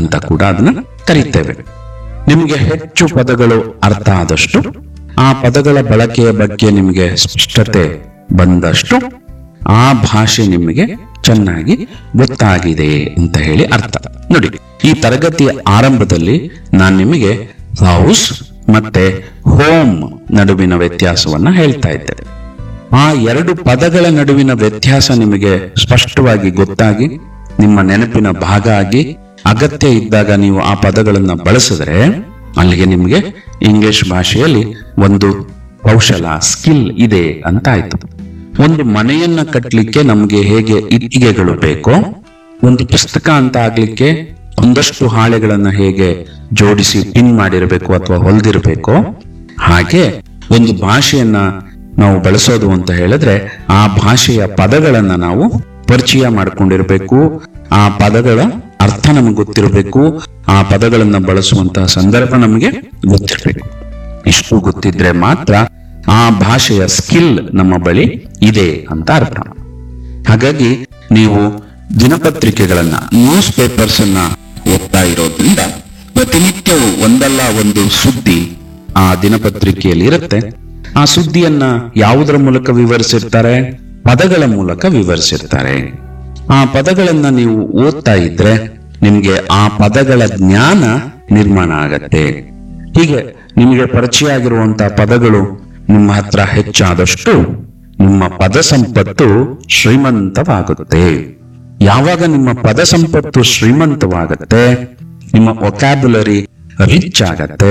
ಅಂತ ಕೂಡ ಅದನ್ನ ಕರೀತೇವೆ ನಿಮಗೆ ಹೆಚ್ಚು ಪದಗಳು ಅರ್ಥ ಆದಷ್ಟು ಆ ಪದಗಳ ಬಳಕೆಯ ಬಗ್ಗೆ ನಿಮಗೆ ಸ್ಪಷ್ಟತೆ ಬಂದಷ್ಟು ಆ ಭಾಷೆ ನಿಮಗೆ ಚೆನ್ನಾಗಿ ಗೊತ್ತಾಗಿದೆ ಅಂತ ಹೇಳಿ ಅರ್ಥ ನೋಡಿ ಈ ತರಗತಿಯ ಆರಂಭದಲ್ಲಿ ನಾನು ನಿಮಗೆ ಹೌಸ್ ಮತ್ತೆ ಹೋಮ್ ನಡುವಿನ ವ್ಯತ್ಯಾಸವನ್ನ ಹೇಳ್ತಾ ಇದ್ದೆ ಆ ಎರಡು ಪದಗಳ ನಡುವಿನ ವ್ಯತ್ಯಾಸ ನಿಮಗೆ ಸ್ಪಷ್ಟವಾಗಿ ಗೊತ್ತಾಗಿ ನಿಮ್ಮ ನೆನಪಿನ ಭಾಗ ಆಗಿ ಅಗತ್ಯ ಇದ್ದಾಗ ನೀವು ಆ ಪದಗಳನ್ನ ಬಳಸಿದ್ರೆ ಅಲ್ಲಿಗೆ ನಿಮಗೆ ಇಂಗ್ಲಿಷ್ ಭಾಷೆಯಲ್ಲಿ ಒಂದು ಕೌಶಲ ಸ್ಕಿಲ್ ಇದೆ ಅಂತ ಆಯ್ತು ಒಂದು ಮನೆಯನ್ನ ಕಟ್ಟಲಿಕ್ಕೆ ನಮಗೆ ಹೇಗೆ ಇಟ್ಟಿಗೆಗಳು ಬೇಕೋ ಒಂದು ಪುಸ್ತಕ ಅಂತ ಆಗ್ಲಿಕ್ಕೆ ಒಂದಷ್ಟು ಹಾಳೆಗಳನ್ನ ಹೇಗೆ ಜೋಡಿಸಿ ಪಿನ್ ಮಾಡಿರಬೇಕು ಅಥವಾ ಹೊಲ್ದಿರಬೇಕು ಹಾಗೆ ಒಂದು ಭಾಷೆಯನ್ನ ನಾವು ಬಳಸೋದು ಅಂತ ಹೇಳಿದ್ರೆ ಆ ಭಾಷೆಯ ಪದಗಳನ್ನ ನಾವು ಪರಿಚಯ ಮಾಡ್ಕೊಂಡಿರ್ಬೇಕು ಆ ಪದಗಳ ಅರ್ಥ ನಮಗೆ ಗೊತ್ತಿರಬೇಕು ಆ ಪದಗಳನ್ನ ಬಳಸುವಂತಹ ಸಂದರ್ಭ ನಮಗೆ ಗೊತ್ತಿರಬೇಕು ಇಷ್ಟು ಗೊತ್ತಿದ್ರೆ ಮಾತ್ರ ಆ ಭಾಷೆಯ ಸ್ಕಿಲ್ ನಮ್ಮ ಬಳಿ ಇದೆ ಅಂತ ಅರ್ಥ ಹಾಗಾಗಿ ನೀವು ದಿನಪತ್ರಿಕೆಗಳನ್ನ ನ್ಯೂಸ್ ಪೇಪರ್ಸ್ ಅನ್ನ ಓದ್ತಾ ಇರೋದ್ರಿಂದ ಪ್ರತಿನಿತ್ಯವೂ ಒಂದಲ್ಲ ಒಂದು ಸುದ್ದಿ ಆ ದಿನಪತ್ರಿಕೆಯಲ್ಲಿ ಇರುತ್ತೆ ಆ ಸುದ್ದಿಯನ್ನ ಯಾವುದರ ಮೂಲಕ ವಿವರಿಸಿರ್ತಾರೆ ಪದಗಳ ಮೂಲಕ ವಿವರಿಸಿರ್ತಾರೆ ಆ ಪದಗಳನ್ನ ನೀವು ಓದ್ತಾ ಇದ್ರೆ ನಿಮ್ಗೆ ಆ ಪದಗಳ ಜ್ಞಾನ ನಿರ್ಮಾಣ ಆಗತ್ತೆ ಹೀಗೆ ನಿಮಗೆ ಪರಿಚಯ ಆಗಿರುವಂತಹ ಪದಗಳು ನಿಮ್ಮ ಹತ್ರ ಹೆಚ್ಚಾದಷ್ಟು ನಿಮ್ಮ ಪದ ಸಂಪತ್ತು ಶ್ರೀಮಂತವಾಗುತ್ತೆ ಯಾವಾಗ ನಿಮ್ಮ ಪದ ಸಂಪತ್ತು ಶ್ರೀಮಂತವಾಗತ್ತೆ ನಿಮ್ಮ ಒಕ್ಯಾಬುಲರಿ ರಿಚ್ ಆಗತ್ತೆ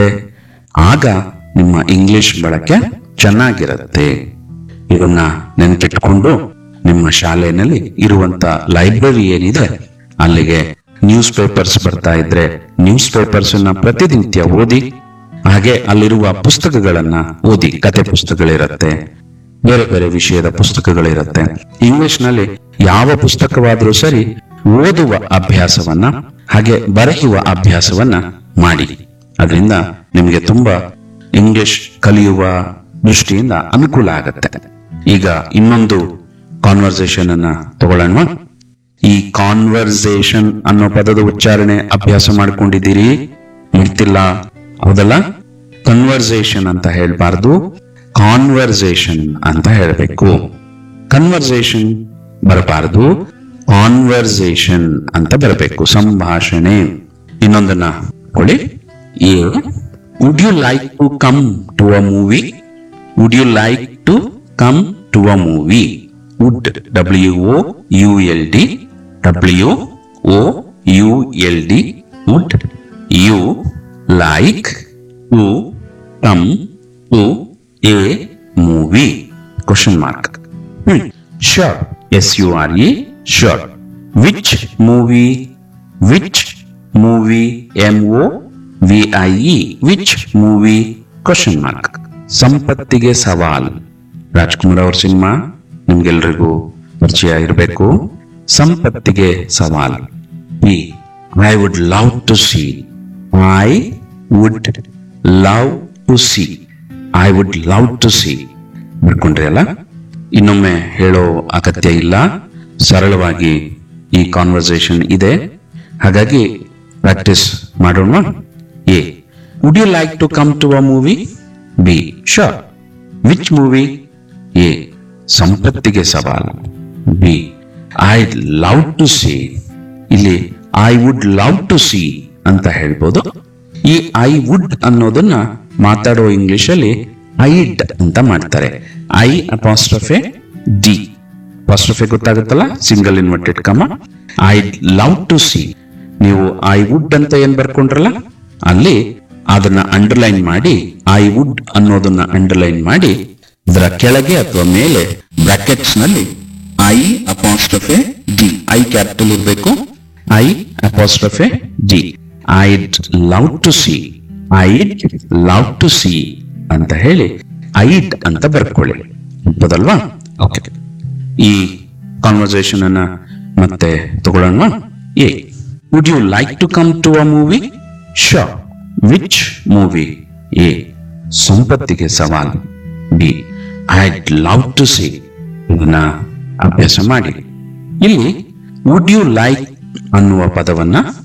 ಆಗ ನಿಮ್ಮ ಇಂಗ್ಲಿಷ್ ಬಳಕೆ ಚೆನ್ನಾಗಿರುತ್ತೆ ಇದನ್ನ ನೆನಪಿಟ್ಕೊಂಡು ನಿಮ್ಮ ಶಾಲೆಯಲ್ಲಿ ಇರುವಂತ ಲೈಬ್ರರಿ ಏನಿದೆ ಅಲ್ಲಿಗೆ ನ್ಯೂಸ್ ಪೇಪರ್ಸ್ ಬರ್ತಾ ಇದ್ರೆ ನ್ಯೂಸ್ ಪೇಪರ್ಸ್ ಅನ್ನ ಪ್ರತಿನಿತ್ಯ ಓದಿ ಹಾಗೆ ಅಲ್ಲಿರುವ ಪುಸ್ತಕಗಳನ್ನ ಓದಿ ಕತೆ ಪುಸ್ತಕಗಳಿರತ್ತೆ ಬೇರೆ ಬೇರೆ ವಿಷಯದ ಪುಸ್ತಕಗಳಿರತ್ತೆ ಇಂಗ್ಲಿಷ್ ನಲ್ಲಿ ಯಾವ ಪುಸ್ತಕವಾದರೂ ಸರಿ ಓದುವ ಅಭ್ಯಾಸವನ್ನ ಹಾಗೆ ಬರೆಯುವ ಅಭ್ಯಾಸವನ್ನ ಮಾಡಿ ಅದರಿಂದ ನಿಮಗೆ ತುಂಬಾ ಇಂಗ್ಲಿಷ್ ಕಲಿಯುವ ದೃಷ್ಟಿಯಿಂದ ಅನುಕೂಲ ಆಗತ್ತೆ ಈಗ ಇನ್ನೊಂದು ಕಾನ್ವರ್ಸೇಷನ್ ಅನ್ನ ತಗೊಳ್ಳೋಣ ಈ ಕಾನ್ವರ್ಸೇಷನ್ ಅನ್ನೋ ಪದದ ಉಚ್ಚಾರಣೆ ಅಭ್ಯಾಸ ಮಾಡ್ಕೊಂಡಿದ್ದೀರಿ ಇರ್ತಿಲ್ಲ ಹೌದಲ್ಲ ಕನ್ವರ್ಸೇಷನ್ ಅಂತ ಹೇಳ್ಬಾರ್ದು ಕಾನ್ವರ್ಸೇಷನ್ ಅಂತ ಹೇಳ್ಬೇಕು ಕನ್ವರ್ಸೇಷನ್ ಬರಬಾರ್ದು ಕಾನ್ವರ್ಸೇಷನ್ ಅಂತ ಬರಬೇಕು ಸಂಭಾಷಣೆ ಇನ್ನೊಂದನ್ನ ಕೊಡಿ A would you like to come to a movie would you like to come to a movie would W O U L D W O U L D would you like to come to a movie question mark sure S U R E sure which movie which movie M O V I E which movie question mark Sampathige Saval Rajkumar ಅವ್ರ cinema ನಿಮ್ಗೆಲ್ರಿಗೂ ಪರಿಚಯ ಇರಬೇಕು ಸಂಪತ್ತಿಗೆ ಸವಾಲ್ ಈ I would love to see I would love to see I would love to see ಬರ್ಕೊಂಡ್ರಿ ಅಲ್ಲ ಇನ್ನೊಮ್ಮೆ ಹೇಳೋ ಅಗತ್ಯ ಇಲ್ಲ ಸರಳವಾಗಿ ಈ ಕಾನ್ವರ್ಸೇಷನ್ ಇದೆ ಹಾಗಾಗಿ ಪ್ರಾಕ್ಟೀಸ್ ಮಾಡೋಣ A would you like to come to a movie B sure which movie A Sampathige Saval B I love to see ಇಲ್ಲಿ I would love to see ಅಂತ ಹೇಳ್ಬೋದು ಈ ಐ ವುಡ್ ಅನ್ನೋದನ್ನ ಮಾತಾಡೋ ಇಂಗ್ಲಿಷ್ ಅಲ್ಲಿ ಐಡ್ ಅಂತ ಮಾಡ್ತಾರೆ ಐ ಅಪಾಸ್ಟ್ರಫೆ ಡಿ ಅಪಾಸ್ಟ್ರಫೆ ಗೊತ್ತಾಗುತ್ತಲ್ಲ single inverted comma I love to see ನೀವು ಐ ವುಡ್ ಅಂತ ಏನ್ ಬರ್ಕೊಂಡ್ರಲ್ಲ ಅಲ್ಲಿ ಅದನ್ನ ಅಂಡರ್ಲೈನ್ ಮಾಡಿ ಐ ವುಡ್ ಅನ್ನೋದನ್ನ ಅಂಡರ್ಲೈನ್ ಮಾಡಿ ಇದರ ಕೆಳಗೆ ಅಥವಾ ಮೇಲೆ ಬ್ರಾಕೆಟ್ಸ್ ನಲ್ಲಿ I apostrophe D I capital ಇರಬೇಕು I apostrophe D I love to see I love to see ಅಂತ ಹೇಳಿ ಐಡ್ ಅಂತ ಬರ್ಕೊಳ್ಳಿ ಹೌದಲ್ವಾ ಓಕೆ ಈ ಕಾನ್ವರ್ಸೇಷನ್ ಅನ್ನ ಮತ್ತೆ ತಗೊಳ್ಳೋಣ A would you like to come to a movie show which movie A Sampathige Saval B I love to see ಇದನ್ನ ಅಭ್ಯಾಸ ಮಾಡಿ ಇಲ್ಲಿ ವುಡ್ ಯು ಲೈಕ್ ಅನ್ನುವ ಪದವನ್ನ